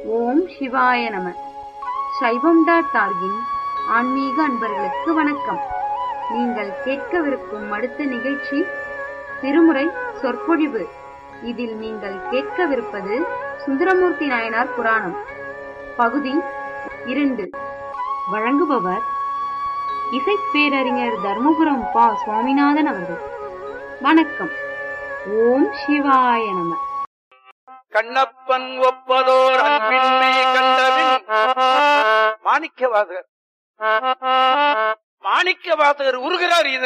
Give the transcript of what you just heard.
ஓம் சிவாய நம சைவம் டாட் டார்கின் ஆன்மீக அன்பர்களுக்கு வணக்கம் நீங்கள் கேட்கவிருக்கும் அடுத்த நிகழ்ச்சி திருமுறை சொற்பொழிவு இதில் நீங்கள் கேட்கவிருப்பது சுந்தரமூர்த்தி நாயனார் புராணம் பகுதி இரண்டு வழங்குபவர் இசைப்பேரறிஞர் தர்மபுரம் பா சுவாமிநாதன் அவர்கள் வணக்கம் ஓம் சிவாய நம கண்ணப்பன் ஒப்பதோர் அன்பின்மை கண்டபின் மாணிக்கவாசகர் மாணிக்கவாசகர் உருகிறார் இது